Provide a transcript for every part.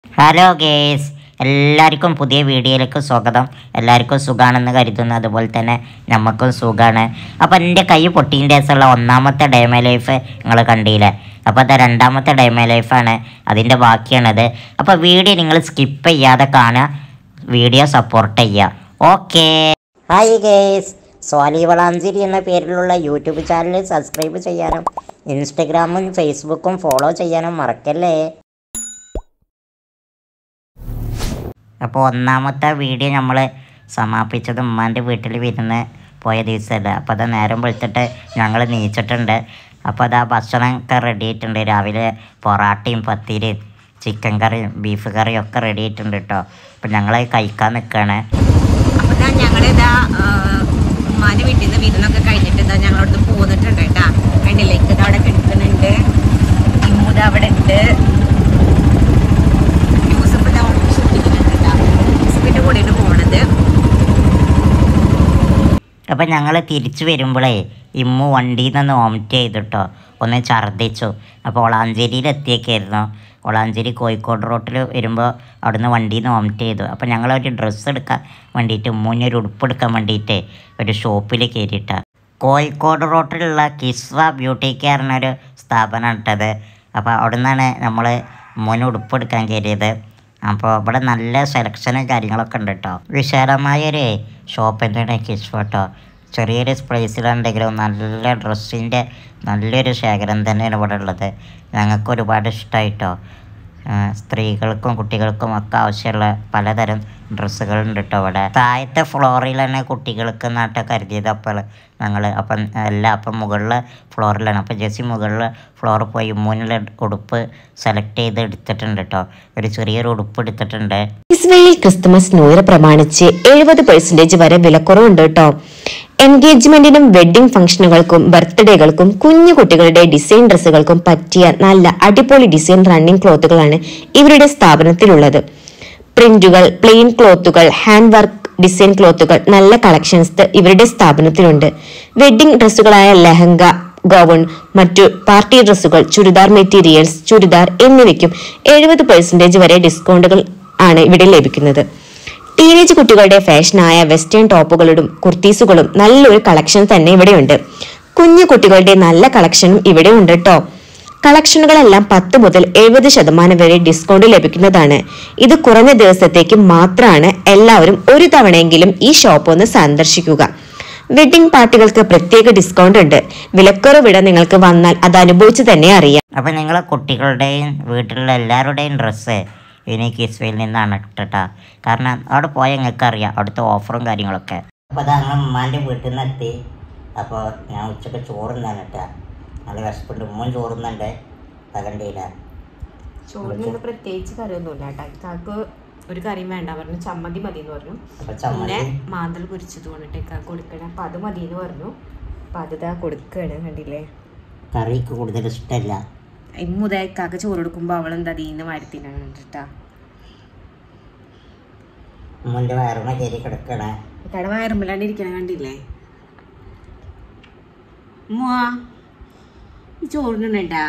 hello guys എല്ലാവർക്കും പുതിയ വീഡിയോയിലേക്ക് സ്വാഗതം എല്ലാവർക്കും സുഖാണെന്ന് കരുതുന്നു അതുപോലെ തന്നെ നമുക്കും സുഖമാണ് അപ്പോൾ എൻ്റെ കൈ പൊട്ടീൻ്റെ ദിവസമുള്ള ഒന്നാമത്തെ ഡേമ ലൈഫ് നിങ്ങൾ കണ്ടില്ലേ അപ്പോൾ അത് രണ്ടാമത്തെ ഡേമ ലൈഫാണ് അതിൻ്റെ ബാക്കിയാണത് അപ്പോൾ വീഡിയോ നിങ്ങൾ സ്കിപ്പ് ചെയ്യാതെ കാണുക വീഡിയോ സപ്പോർട്ട് ചെയ്യുക okay hi guys Swali Valanchery എന്ന പേരിലുള്ള യൂട്യൂബ് ചാനൽ സബ്സ്ക്രൈബ് ചെയ്യാനും ഇൻസ്റ്റഗ്രാമും ഫേസ്ബുക്കും ഫോളോ ചെയ്യാനും മറക്കല്ലേ അപ്പോൾ ഒന്നാമത്തെ വീഡിയോ നമ്മൾ സമാപിച്ചത് ഉമ്മാൻ്റെ വീട്ടിൽ വിരുന്ന് പോയ ദിവസമല്ല അപ്പോൾ അത് നേരം വെളുത്തിട്ട് ഞങ്ങൾ നീച്ചിട്ടുണ്ട് അപ്പോൾ അത് ആ ഭക്ഷണമൊക്കെ റെഡി ആയിട്ടുണ്ട് രാവിലെ പൊറാട്ടയും പത്തിരിയും ചിക്കൻ കറിയും ബീഫ് കറിയും ഒക്കെ റെഡി ആയിട്ടുണ്ട് കേട്ടോ അപ്പോൾ ഞങ്ങൾ കഴിക്കാൻ നിൽക്കുകയാണ് അപ്പൊ ദാ ഞങ്ങളിതാ ആ, ഉമ്മാന്റെ വീട്ടിൽ നിന്ന് വിരുന്നൊക്കെ കഴിഞ്ഞിട്ട് ഇതാ ഞങ്ങളോട് പോന്നിട്ടുണ്ട് കേട്ടാ കണ്ടില്ലേ ഇക്ക അവിടെ കിടക്കുന്നുണ്ട് ഇമ്മുത അവിടെ ഉണ്ട് യൂസഫ് ഇതാ ഷൂട്ടിങ്ങിനുണ്ട് കേട്ടാ യൂസഫിന്റെ കൂടെയാണ് പോണത് അപ്പം ഞങ്ങൾ തിരിച്ചു വരുമ്പോഴേ ഇമ്മു വണ്ടിയിൽ നിന്ന് വോമിറ്റ് ചെയ്തിട്ടോ ഒന്ന് ഛർദ്ദിച്ചു അപ്പോൾ ഒളാഞ്ചേരിയിൽ എത്തിയൊക്കെയായിരുന്നു ഒളാഞ്ചേരി കോഴിക്കോട് റോട്ടിൽ വരുമ്പോൾ അവിടുന്ന് വണ്ടിയിൽ നിന്ന് വോമിറ്റ് ചെയ്തു അപ്പോൾ ഞങ്ങളൊരു ഡ്രസ്സ് എടുക്കാൻ വേണ്ടിയിട്ട് ഉമ്മുവിന് ഒരു ഉടുപ്പ് എടുക്കാൻ വേണ്ടിയിട്ട് ഒരു ഷോപ്പിൽ കയറിയിട്ട കോഴിക്കോട് റോട്ടിലുള്ള കിസ്വ ബ്യൂട്ടി കെയർ എന്നൊരു സ്ഥാപനം ഇട്ടത് അപ്പോൾ അവിടെ നിന്നാണ് നമ്മൾ ഉമ്മുവിന് ഉടുപ്പ് എടുക്കാൻ കയറിയത് അപ്പോൾ ഇവിടെ നല്ല സെലക്ഷനും കാര്യങ്ങളൊക്കെ ഉണ്ട് കേട്ടോ വിശാലമായൊരു ഷോപ്പ് തന്നെയാണ് കിസ് കേട്ടോ ചെറിയൊരു സ്പ്ലേസിലുണ്ടെങ്കിലും നല്ല ഡ്രസ്സിൻ്റെ നല്ലൊരു ശേഖരം തന്നെയാണ് ഇവിടെ ഉള്ളത് ഞങ്ങൾക്ക് ഒരുപാട് ഇഷ്ടമായിട്ടോ സ്ത്രീകൾക്കും കുട്ടികൾക്കും ഒക്കെ ആവശ്യമുള്ള പലതരം ഡ്രസ്സുകളുണ്ട് കേട്ടോ ഇവിടെ താഴത്തെ ഫ്ലോറിൽ തന്നെ കുട്ടികൾക്ക് നാട്ടെ കരുതിയത് അപ്പോൾ ഞങ്ങൾ അപ്പം അല്ല അപ്പം മുകളിലെ ഫ്ലോറിലാണ് അപ്പം ജെസ്സി മുകളിലെ ഫ്ലോറിൽ പോയി മൂന്നിലെ ഉടുപ്പ് സെലക്ട് ചെയ്ത് എടുത്തിട്ടുണ്ട് കേട്ടോ ഒരു ചെറിയൊരു ഉടുപ്പ് എടുത്തിട്ടുണ്ട് ഇസ്രയേൽ ക്രിസ്തുമസ് ന്യൂ ഇയർ പ്രമാണിച്ച് എഴുപത് പെർസെന്റേജ് വരെ വിലക്കുറവുണ്ട് കേട്ടോ എൻഗേജ്മെന്റിനും വെഡ്ഡിംഗ് ഫംഗ്ഷനുകൾക്കും ബർത്ത്ഡേകൾക്കും കുഞ്ഞു കുട്ടികളുടെ ഡിസൈൻ ഡ്രസ്സുകൾക്കും പറ്റിയ നല്ല അടിപൊളി ഡിസൈൻ റണ്ണിംഗ് ക്ലോത്തുകളാണ് ഇവരുടെ സ്ഥാപനത്തിലുള്ളത് പ്രിന്റുകൾ പ്ലെയിൻ ക്ലോത്തുകൾ ഹാൻഡ് വർക്ക് ഡിസൈൻ ക്ലോത്തുകൾ നല്ല കളക്ഷൻസ് ഇവരുടെ സ്ഥാപനത്തിലുണ്ട് വെഡ്ഡിംഗ് ഡ്രസ്സുകളായ ലെഹങ്ക ഗൗൺ മറ്റു പാർട്ടി ഡ്രസ്സുകൾ ചുരിദാർ മെറ്റീരിയൽസ് ചുരിദാർ എന്നിവയ്ക്കും എഴുപത് പെർസെന്റേജ് വരെ ഡിസ്കൗണ്ടുകൾ ആണ് ഇവിടെ ലഭിക്കുന്നത് ടീനേജ് കുട്ടികളുടെ ഫാഷനായ വെസ്റ്റേൺ ടോപ്പുകളും കുർത്തീസുകളും നല്ലൊരു കളക്ഷൻ തന്നെ ഇവിടെയുണ്ട് കുഞ്ഞു കുട്ടികളുടെ നല്ല കളക്ഷനും ഇവിടെ ഉണ്ട് കേട്ടോ കളക്ഷനുകളെല്ലാം പത്ത് മുതൽ എഴുപത് ശതമാനം വരെ ഡിസ്കൗണ്ട് ലഭിക്കുന്നതാണ് ഇത് കുറഞ്ഞ ദിവസത്തേക്ക് മാത്രമാണ് എല്ലാവരും ഒരു തവണയെങ്കിലും ഈ ഷോപ്പ് ഒന്ന് സന്ദർശിക്കുക വെഡിംഗ് പാർട്ടികൾക്ക് പ്രത്യേക ഡിസ്കൗണ്ട് ഉണ്ട് വിലക്കുറവിട നിങ്ങൾക്ക് വന്നാൽ അത് അനുഭവിച്ചു തന്നെ അറിയാം അപ്പം നിങ്ങളെ കുട്ടികളുടെയും വീട്ടിലുള്ള എല്ലാവരുടെയും ഡ്രസ്സ് ഇനി കിസ്വയിൽ നിന്നാണ് ഇട്ടിട്ടാ കാരണം അവിടെ പോയാൽ നിങ്ങൾക്ക് അറിയാം അവിടുത്തെ ഓഫറും കാര്യങ്ങളൊക്കെ അപ്പോൾ അത് ഞങ്ങൾ ഉമ്മാൻ്റെ വീട്ടിൽ നിന്ന് എത്തി അപ്പോൾ ഞാൻ ഉച്ചക്ക് ചോറുന്നാണ് കേട്ടാ നല്ല വിശപ്പുണ്ട് ഉമ്മൻ ചോറുന്നുണ്ട് തകണ്ടിയില്ല ചോറിന് പ്രത്യേകിച്ച് കറിയൊന്നുമില്ല കേട്ടോ ഇക്കാക്ക് ഒരു കറിയും വേണ്ട പറഞ്ഞു ചമ്മന്തി മതി എന്ന് പറഞ്ഞു അപ്പോൾ പിന്നെ ചമ്മന്തി മാന്തൽ പൊരിച്ചത് കൊണ്ടിട്ട് ഇക്കാക്ക് കൊടുക്കണം അപ്പൊ അത് മതി എന്ന് പറഞ്ഞു അപ്പൊ അത് ഇതാ കൊടുക്കുകയാണ് കണ്ടില്ലേ കറിക്ക് കൂടുതൽ ഇഷ്ടമല്ല ഇമ്മുത ഇക്കാക്ക് ചോറ് കൊടുക്കുമ്പോ അവൾ എന്താ ദീന്ന് വരുത്തിനാണ് കണ്ടിട്ടാ ഉമ്മൻ്റെ വയറിനെ കയറി കിടക്കണേ കട വയറുമ്പലാണ്ട് ഇരിക്കണ കണ്ടില്ലേ ഉമ്മുവാ ഈ ചോറിനുണ്ടാ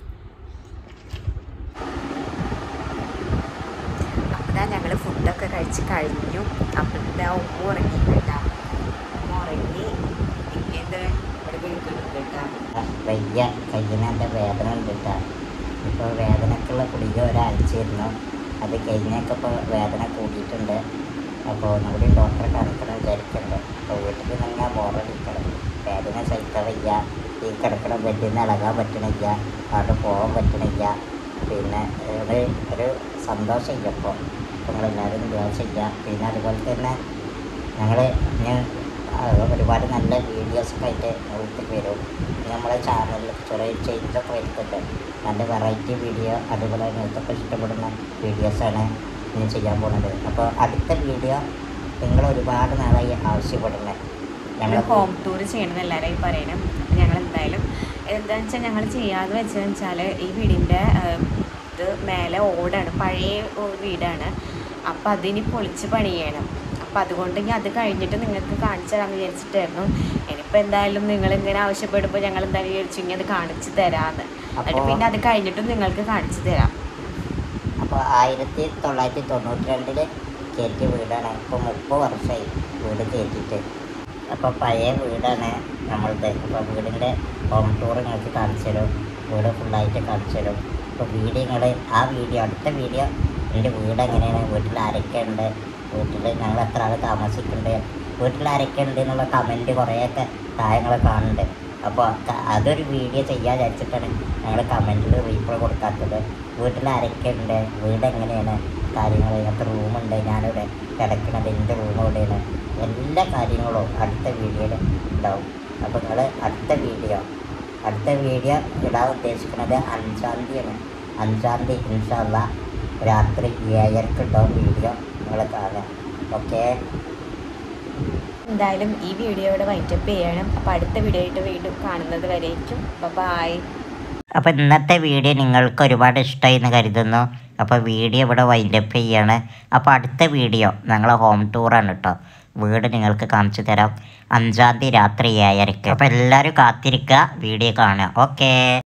അപ്പതാ ഞങ്ങള് ഫുഡൊക്കെ കഴിച്ച് കഴിഞ്ഞു അപ്പം ഇതാ ഉമ്മ ഉറങ്ങിയിട്ടാ ഉമ്മ ഉറങ്ങി ഇത് ഇവിടെ വിളിക്കുന്നുണ്ട് കേട്ടാ വയ്യ കയ്യിന് എൻ്റെ വേദന ഉണ്ട് കേട്ടോ ഇപ്പോൾ വേദനക്കുള്ള ഗുളിക ഒരാഴ്ചയായിരുന്നു അത് കഴിഞ്ഞൊക്കെ ഇപ്പോൾ വേദന കൂടിയിട്ടുണ്ട് അപ്പോൾ നമ്മുടെ ഡോക്ടറെ കാണിക്കണം വിചാരിക്കുന്നുണ്ട് അപ്പോൾ വീട്ടിൽ നിന്ന് ബോറടിക്കണം വേദന സഹിക്കാൻ വയ്യ ഈ കിടക്കണ ബെഡിൽ നിന്ന് ഇളകാൻ പറ്റണില്ല അവിടെ പോകാൻ പറ്റണില്ല പിന്നെ ഒരു ഒരു സന്തോഷമില്ല ഇപ്പോൾ നിങ്ങളെല്ലാവരും ദുവാ ചെയ്യുക പിന്നെ അതുപോലെ തന്നെ ഞങ്ങൾ ഇനി ആ, ഒരുപാട് നല്ല വീഡിയോസൊക്കെ ആയിട്ട് വീട്ടിൽ വരും ഇനി നമ്മളെ ചാനലിൽ ചെറിയ ചേഞ്ചൊക്കെ വരുത്തുന്നുണ്ട് നല്ല വെറൈറ്റി വീഡിയോ അതുപോലെ നിങ്ങൾക്കൊക്കെ ഇഷ്ടപ്പെടുന്ന വീഡിയോസാണ് ഇനി ചെയ്യാൻ പോകുന്നത് അപ്പോൾ അടുത്ത വീഡിയോ നിങ്ങൾ ഒരുപാട് നാളായി ആവശ്യപ്പെടുന്നത് ഞങ്ങൾ ഞങ്ങൾ ഹോം ടൂർ ചെയ്യണമെന്ന് എല്ലാവരും പറയണം ഞങ്ങൾ എന്തായാലും എന്താണെന്ന് വെച്ചാൽ ഞങ്ങൾ ചെയ്യാതെ വെച്ചതെന്ന് വെച്ചാൽ ഈ വീടിൻ്റെ ഇത് മേലെ ഓടാണ് പഴയ ഒരു വീടാണ് അപ്പം അതിനി പൊളിച്ച് പണിയണം അപ്പം അതുകൊണ്ട് ഇനി അത് കഴിഞ്ഞിട്ട് നിങ്ങൾക്ക് കാണിച്ചു തരാമെന്ന് വിചാരിച്ചിട്ടായിരുന്നു ഇനിയിപ്പോൾ എന്തായാലും നിങ്ങൾ ഇങ്ങനെ ആവശ്യപ്പെടുമ്പോൾ ഞങ്ങൾ എന്തായാലും വിചാരിച്ചു ഇനി അത് കാണിച്ചു തരാമെന്ന് എന്നിട്ട് അപ്പോൾ- പിന്നെ അത് കഴിഞ്ഞിട്ടും നിങ്ങൾക്ക് കാണിച്ചു തരാം അപ്പോൾ അപ്പോൾ ആയിരത്തി തൊള്ളായിരത്തി തൊണ്ണൂറ്റി രണ്ടില് കയറ്റിയ വീടാണ് ഇപ്പോൾ മുപ്പത് വർഷമായി വീട് കയറ്റിയിട്ട് അപ്പോൾ പഴയ വീടാണ് നമ്മളത് അപ്പോൾ വീടിൻ്റെ ഹോം ടൂർ നിങ്ങൾക്ക് കാണിച്ചു തരും വീട് ഫുള്ളായിട്ട് കാണിച്ചു തരും അപ്പോൾ വീഡിയോ നിങ്ങൾ ആ വീഡിയോ അടുത്ത വീഡിയോ എൻ്റെ വീട് എങ്ങനെയാണ് വീട്ടിൽ ആരൊക്കെ ഉണ്ട് വീട്ടിൽ ഞങ്ങൾ എത്ര ആൾ താമസിക്കുന്നുണ്ട് വീട്ടിൽ ആരൊക്കെ ഉണ്ട് എന്നുള്ള കമൻറ്റ് കുറേയൊക്കെ താഴങ്ങൾ കാണുന്നുണ്ട് അപ്പോൾ അതൊരു വീഡിയോ ചെയ്യാൻ വിചാരിച്ചിട്ടാണ് ഞങ്ങൾ കമൻറ്റിൽ റീപ്ലൈ കൊടുക്കാത്തത് വീട്ടിൽ ആരൊക്കെ ഉണ്ട് വീട് എങ്ങനെയാണ് കാര്യങ്ങൾ എത്ര റൂമുണ്ട് ഞാനിവിടെ കിടക്കുന്നത് എൻ്റെ റൂം എവിടെയാണ് എല്ലാ കാര്യങ്ങളും അടുത്ത വീഡിയോയിൽ ഉണ്ടാവും അപ്പോൾ നിങ്ങൾ അടുത്ത വീഡിയോ അടുത്ത വീഡിയോ ഇടാൻ ഉദ്ദേശിക്കുന്നത് അഞ്ചാം തീയതിയാണ് അഞ്ചാം തീയതി ഇൻഷാല്ല രാത്രി ഏഴരക്ക് ഉണ്ടാവും വീഡിയോ നിങ്ങൾ കാണുക ഓക്കേ എന്തായാലും ഈ വീഡിയോ ഇവിടെ വൈൻഡപ്പ് ചെയ്യണം അപ്പോൾ അടുത്ത വീഡിയോ ആയിട്ട് വീണ്ടും കാണുന്നത് വരേക്കും ബൈ അപ്പോൾ ഇന്നത്തെ വീഡിയോ നിങ്ങൾക്ക് ഒരുപാട് ഇഷ്ടമായി എന്ന് കരുതുന്നു അപ്പോൾ വീഡിയോ ഇവിടെ വൈൻഡപ്പ് ചെയ്യാണ് അപ്പോൾ അടുത്ത വീഡിയോ ഞങ്ങളെ ഹോം ടൂറാണ് കേട്ടോ വീട് നിങ്ങൾക്ക് കാണിച്ചു തരാം അഞ്ചാം തീയതി രാത്രി ഏഴരക്ക് അപ്പോൾ എല്ലാവരും കാത്തിരിക്കുക വീഡിയോ കാണുക ഓക്കേ